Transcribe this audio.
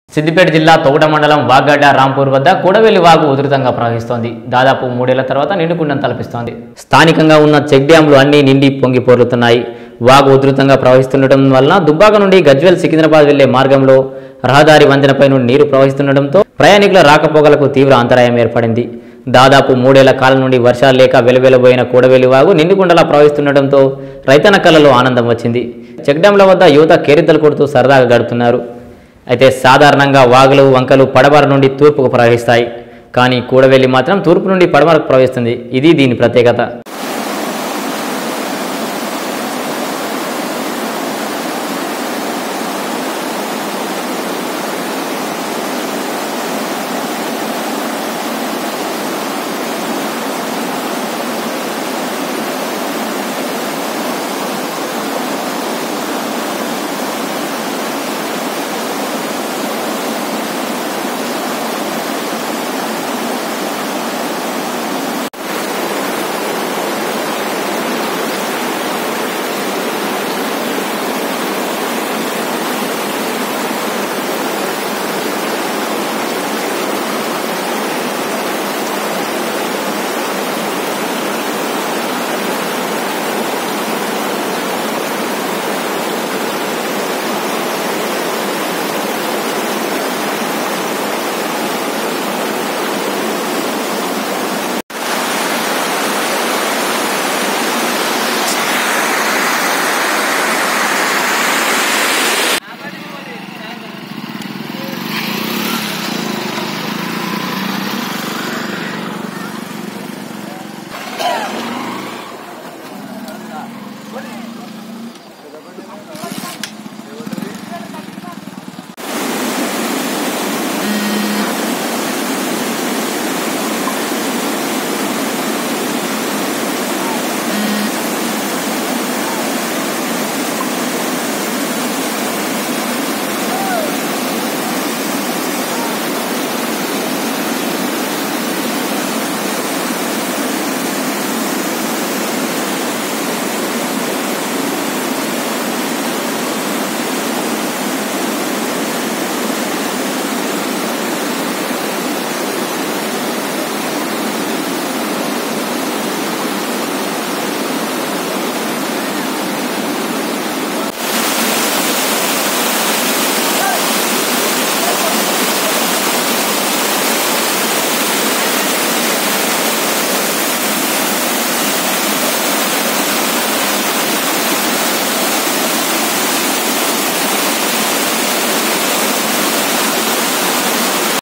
సిద్దిపేట జిల్లా తొగట మండలం వాగడ్డ రాంపూర్ వద్ద కూడవెల్లి వాగు ఉధృతంగా ప్రవహిస్తోంది దాదాపు మూడేళ్ల తర్వాత నిండుకుండం తలపిస్తోంది స్థానికంగా ఉన్న చెక్ డ్యాంలు అన్ని నిండి పొంగి పొర్లుతున్నాయి వాగు ఉధృతంగా ప్రవహిస్తుండటం వలన దుబ్బాక నుండి గజ్వెల్ సికింద్రాబాద్ వెళ్లే మార్గంలో రహదారి వంతెనపై నుండి నీరు ప్రవహిస్తుండటంతో ప్రయాణికుల రాకపోకలకు తీవ్ర అంతరాయం ఏర్పడింది దాదాపు మూడేళ్ల కాలం నుండి వర్షాలు లేక వెలువెలబోయిన కూడవెల్లి వాగు నిండుకుండలా ప్రవహిస్తుండటంతో రైతన్న కళ్ళలో ఆనందం వచ్చింది చెక్ డ్యాంల వద్ద యువత కేరింతలు కొడుతూ సరదాగా గడుపుతున్నారు అయితే సాధారణంగా వాగులు వంకలు పడమర నుండి తూర్పుకు ప్రవహిస్తాయి కానీ కూడవెల్లి మాత్రం తూర్పు నుండి పడమరకు ప్రవహిస్తుంది ఇది దీని ప్రత్యేకత